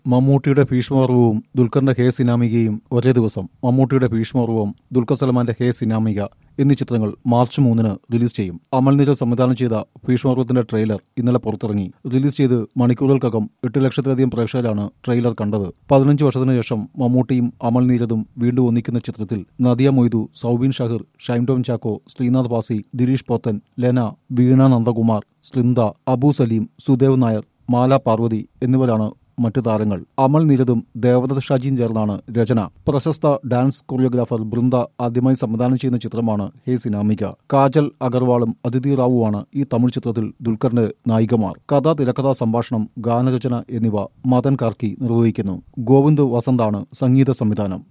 മമ്മൂട്ടിയുടെ ഭീഷ്മപർവവും ദുൽഖറിന്റെ ഹേ സിനാമികയും ഒരേ ദിവസം മമ്മൂട്ടിയുടെ ഭീഷ്മപർവം ദുൽഖർ സൽമാന്റെ ഹേ സിനാമിക എന്നീ ചിത്രങ്ങൾ മാർച്ച് മൂന്നിന് റിലീസ് ചെയ്യും അമൽ നീരൽ സംവിധാനം ചെയ്ത ഭീഷ്മപർവത്തിന്റെ ട്രെയിലർ ഇന്നലെ പുറത്തിറങ്ങി റിലീസ് ചെയ്ത് മണിക്കൂറുകൾക്കകം എട്ട് ലക്ഷത്തിലധികം പ്രേക്ഷകരാണ് ട്രെയിലർ കണ്ടത് പതിനഞ്ച് വർഷത്തിനു ശേഷം മമ്മൂട്ടിയും അമൽ നീരദും വീണ്ടും ഒന്നിക്കുന്ന ചിത്രത്തിൽ നദിയ മൊയ്തു സൗബിൻ ഷഹിർ ഷൈം ടോം ചാക്കോ ശ്രീനാഥ് പാസി ദിലീഷ് പോത്തൻ ലെന വീണ നന്ദകുമാർ സ്ലിന്ദ അബു സലീം സുദേവ് നായർ മാല പാർവതി എന്നിവരാണ് മറ്റു താരങ്ങൾ അമൽ നീരദും ദേവദത്ത് ഷാജിയും ചേർന്നാണ് രചന പ്രശസ്ത ഡാൻസ് കൊറിയോഗ്രാഫർ ബൃന്ദ ആദ്യമായി സംവിധാനം ചെയ്യുന്ന ചിത്രമാണ് ഹേ സിനാമിക കാജൽ അഗർവാളും അതിഥി റാവുവാണ് ഈ തമിഴ് ചിത്രത്തിൽ ദുൽഖറിന്റെ നായികമാർ കഥ തിരക്കഥാ സംഭാഷണം ഗാനരചന എന്നിവ മദൻ കാർക്കി നിർവഹിക്കുന്നു ഗോവിന്ദ് വസന്താണ് സംഗീത സംവിധാനം